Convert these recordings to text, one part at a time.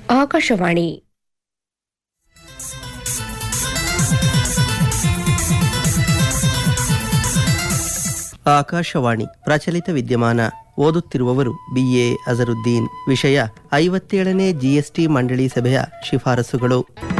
ಆಕಾಶವಾಣಿ ಆಕಾಶವಾಣಿ ಪ್ರಚಲಿತ ವಿದ್ಯಮಾನ ಓದುತ್ತಿರುವವರು ಬಿಎ ಅಜರುದ್ದೀನ್ ವಿಷಯ ಐವತ್ತೇಳನೇ ಜಿಎಸ್ಟಿ ಮಂಡಳಿ ಸಭೆಯ ಶಿಫಾರಸುಗಳು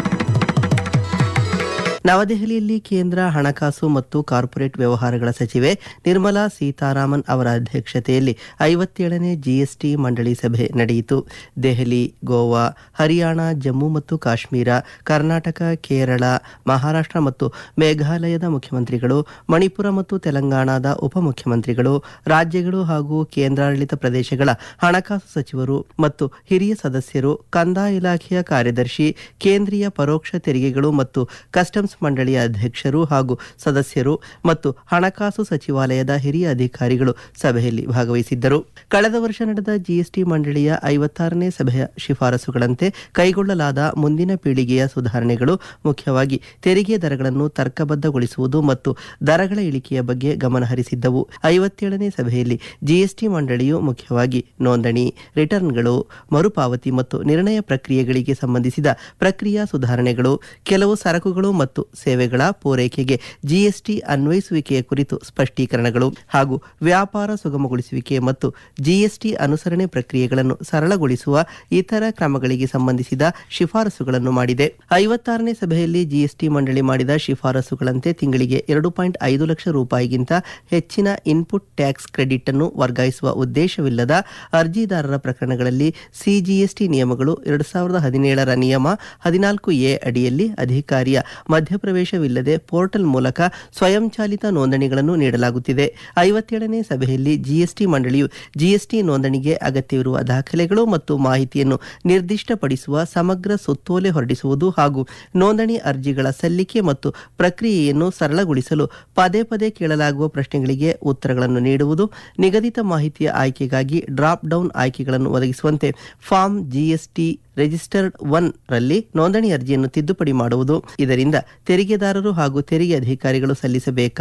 ನವದೆಹಲಿಯಲ್ಲಿ ಕೇಂದ್ರ ಹಣಕಾಸು ಮತ್ತು ಕಾರ್ಪೊರೇಟ್ ವ್ಯವಹಾರಗಳ ಸಚಿವೆ ನಿರ್ಮಲಾ ಸೀತಾರಾಮನ್ ಅವರ ಅಧ್ಯಕ್ಷತೆಯಲ್ಲಿ ಐವತ್ತೇಳನೇ ಜಿಎಸ್ಟಿ ಮಂಡಳಿ ಸಭೆ ನಡೆಯಿತು ದೆಹಲಿ ಗೋವಾ ಹರಿಯಾಣ ಜಮ್ಮು ಮತ್ತು ಕಾಶ್ಮೀರ ಕರ್ನಾಟಕ ಕೇರಳ ಮಹಾರಾಷ್ಟ್ರ ಮತ್ತು ಮೇಘಾಲಯದ ಮುಖ್ಯಮಂತ್ರಿಗಳು ಮಣಿಪುರ ಮತ್ತು ತೆಲಂಗಾಣದ ಉಪಮುಖ್ಯಮಂತ್ರಿಗಳು ರಾಜ್ಯಗಳು ಹಾಗೂ ಕೇಂದ್ರಾಡಳಿತ ಪ್ರದೇಶಗಳ ಹಣಕಾಸು ಸಚಿವರು ಮತ್ತು ಹಿರಿಯ ಸದಸ್ಯರು ಕಂದಾಯ ಇಲಾಖೆಯ ಕಾರ್ಯದರ್ಶಿ ಕೇಂದ್ರೀಯ ಪರೋಕ್ಷ ತೆರಿಗೆಗಳು ಮತ್ತು ಕಸ್ಟಮ್ಸ್ ಮಂಡಳಿಯ ಅಧ್ಯಕ್ಷರು ಹಾಗೂ ಸದಸ್ಯರು ಮತ್ತು ಹಣಕಾಸು ಸಚಿವಾಲಯದ ಹಿರಿಯ ಅಧಿಕಾರಿಗಳು ಸಭೆಯಲ್ಲಿ ಭಾಗವಹಿಸಿದ್ದರು ಕಳೆದ ವರ್ಷ ನಡೆದ ಜಿಎಸ್ಟಿ ಮಂಡಳಿಯ ಐವತ್ತಾರನೇ ಸಭೆಯ ಶಿಫಾರಸುಗಳಂತೆ ಕೈಗೊಳ್ಳಲಾದ ಮುಂದಿನ ಪೀಳಿಗೆಯ ಸುಧಾರಣೆಗಳು ಮುಖ್ಯವಾಗಿ ತೆರಿಗೆ ದರಗಳನ್ನು ತರ್ಕಬದ್ಧಗೊಳಿಸುವುದು ಮತ್ತು ದರಗಳ ಇಳಿಕೆಯ ಬಗ್ಗೆ ಗಮನಹರಿಸಿದ್ದವು ಐವತ್ತೇಳನೇ ಸಭೆಯಲ್ಲಿ ಜಿಎಸ್ಟಿ ಮಂಡಳಿಯು ಮುಖ್ಯವಾಗಿ ನೋಂದಣಿ ರಿಟರ್ನ್ಗಳು ಮರುಪಾವತಿ ಮತ್ತು ನಿರ್ಣಯ ಪ್ರಕ್ರಿಯೆಗಳಿಗೆ ಸಂಬಂಧಿಸಿದ ಪ್ರಕ್ರಿಯಾ ಸುಧಾರಣೆಗಳು ಕೆಲವು ಸರಕುಗಳು ಮತ್ತು ಸೇವೆಗಳ ಪೂರೈಕೆಗೆ ಜಿಎಸ್ಟಿ ಅನ್ವಯಿಸುವಿಕೆಯ ಕುರಿತು ಸ್ಪಷ್ಟೀಕರಣಗಳು ಹಾಗೂ ವ್ಯಾಪಾರ ಸುಗಮಗೊಳಿಸುವಿಕೆ ಮತ್ತು ಜಿಎಸ್ಟಿ ಅನುಸರಣೆ ಪ್ರಕ್ರಿಯೆಗಳನ್ನು ಸರಳಗೊಳಿಸುವ ಇತರ ಕ್ರಮಗಳಿಗೆ ಸಂಬಂಧಿಸಿದ ಶಿಫಾರಸುಗಳನ್ನು ಮಾಡಿದೆ ಐವತ್ತಾರನೇ ಸಭೆಯಲ್ಲಿ ಜಿಎಸ್ಟಿ ಮಂಡಳಿ ಮಾಡಿದ ಶಿಫಾರಸುಗಳಂತೆ ತಿಂಗಳಿಗೆ ಎರಡು ಪಾಯಿಂಟ್ ಐದು ಲಕ್ಷ ರೂಪಾಯಿಗಿಂತ ಹೆಚ್ಚಿನ ಇನ್ಪುಟ್ ಟ್ಯಾಕ್ಸ್ ಕ್ರೆಡಿಟ್ ಅನ್ನು ವರ್ಗಾಯಿಸುವ ಉದ್ದೇಶವಿಲ್ಲದ ಅರ್ಜಿದಾರರ ಪ್ರಕರಣಗಳಲ್ಲಿ ಸಿಜಿಎಸ್ಟಿ ನಿಯಮಗಳು ಎರಡು ಸಾವಿರದ ಹದಿನೇಳರ ನಿಯಮ ಹದಿನಾಲ್ಕು ಎ ಅಡಿಯಲ್ಲಿ ಅಧಿಕಾರಿಯ ಮಧ್ಯಪ್ರವೇಶವಿಲ್ಲದೆ ಪೋರ್ಟಲ್ ಮೂಲಕ ಸ್ವಯಂಚಾಲಿತ ನೋಂದಣಿಗಳನ್ನು ನೀಡಲಾಗುತ್ತಿದೆ ಐವತ್ತೇಳನೇ ಸಭೆಯಲ್ಲಿ ಜಿಎಸ್ಟಿ ಮಂಡಳಿಯು ಜಿಎಸ್ಟಿ ನೋಂದಣಿಗೆ ಅಗತ್ಯವಿರುವ ದಾಖಲೆಗಳು ಮತ್ತು ಮಾಹಿತಿಯನ್ನು ನಿರ್ದಿಷ್ಟಪಡಿಸುವ ಸಮಗ್ರ ಸುತ್ತೋಲೆ ಹೊರಡಿಸುವುದು ಹಾಗೂ ನೋಂದಣಿ ಅರ್ಜಿಗಳ ಸಲ್ಲಿಕೆ ಮತ್ತು ಪ್ರಕ್ರಿಯೆಯನ್ನು ಸರಳಗೊಳಿಸಲು ಪದೇ ಪದೇ ಕೇಳಲಾಗುವ ಪ್ರಶ್ನೆಗಳಿಗೆ ಉತ್ತರಗಳನ್ನು ನೀಡುವುದು ನಿಗದಿತ ಮಾಹಿತಿಯ ಆಯ್ಕೆಗಾಗಿ ಡ್ರಾಪ್ ಡೌನ್ ಆಯ್ಕೆಗಳನ್ನು ಒದಗಿಸುವಂತೆ ಫಾರ್ಮ್ ಜಿಎಸ್ಟಿ ರಿಜಿಸ್ಟರ್ಡ್ ಒನ್ ರಲ್ಲಿ ನೋಂದಣಿ ಅರ್ಜಿಯನ್ನು ತಿದ್ದುಪಡಿ ಮಾಡುವುದು ಇದರಿಂದ ತೆರಿಗೆದಾರರು ಹಾಗೂ ತೆರಿಗೆ ಅಧಿಕಾರಿಗಳು ಸಲ್ಲಿಸಬೇಕಾದ